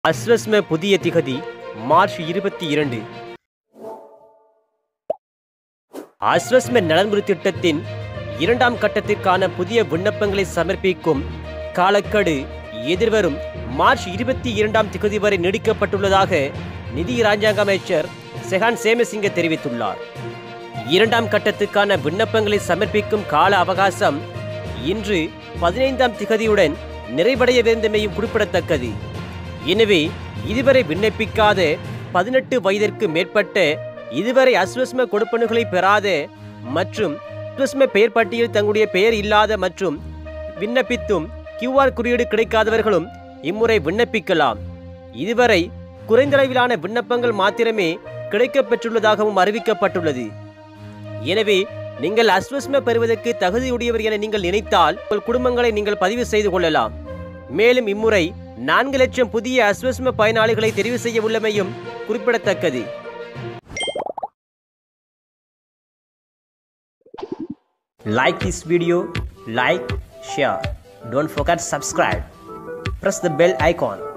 அஸ்வஸ்ம புதிய திகதி மார்ச் இருபத்தி இரண்டு அஸ்வஸ்ம நலன்புரி திட்டத்தின் இரண்டாம் கட்டத்திற்கான புதிய விண்ணப்பங்களை சமர்ப்பிக்கும் காலக்கெடு எதிர்வரும் மார்ச் இருபத்தி இரண்டாம் திகதி வரை நீடிக்கப்பட்டுள்ளதாக நிதி ராஜாங்க அமைச்சர் செஹான் சேமசிங்க தெரிவித்துள்ளார் இரண்டாம் கட்டத்துக்கான விண்ணப்பங்களை சமர்ப்பிக்கும் கால அவகாசம் இன்று பதினைந்தாம் திகதியுடன் நிறைவடையவிருந்தமையும் குறிப்பிடத்தக்கது எனவே இதுவரை விண்ணப்பிக்காத பதினெட்டு வயதிற்கு மேற்பட்ட இதுவரை அஸ்வஸ்ம கொடுப்பனுகளை பெறாத மற்றும் அஸ்வஸ்ம பெயர் பட்டியலில் தங்களுடைய பெயர் இல்லாத மற்றும் விண்ணப்பித்தும் கியூஆர் குறியீடு கிடைக்காதவர்களும் இம்முறை விண்ணப்பிக்கலாம் இதுவரை குறைந்த அளவிலான விண்ணப்பங்கள் மாத்திரமே கிடைக்கப் பெற்றுள்ளதாகவும் அறிவிக்கப்பட்டுள்ளது எனவே நீங்கள் அஸ்வஸ்ம பெறுவதற்கு தகுதியுடையவர் என நீங்கள் நினைத்தால் உங்கள் குடும்பங்களை நீங்கள் பதிவு செய்து கொள்ளலாம் மேலும் இம்முறை நான்கு லட்சம் புதிய அஸ்வஸ்ம பயனாளிகளை தெரிவு செய்ய உள்ளமையும் குறிப்பிடத்தக்கது Like this video, like, share. Don't forget subscribe. Press the bell icon.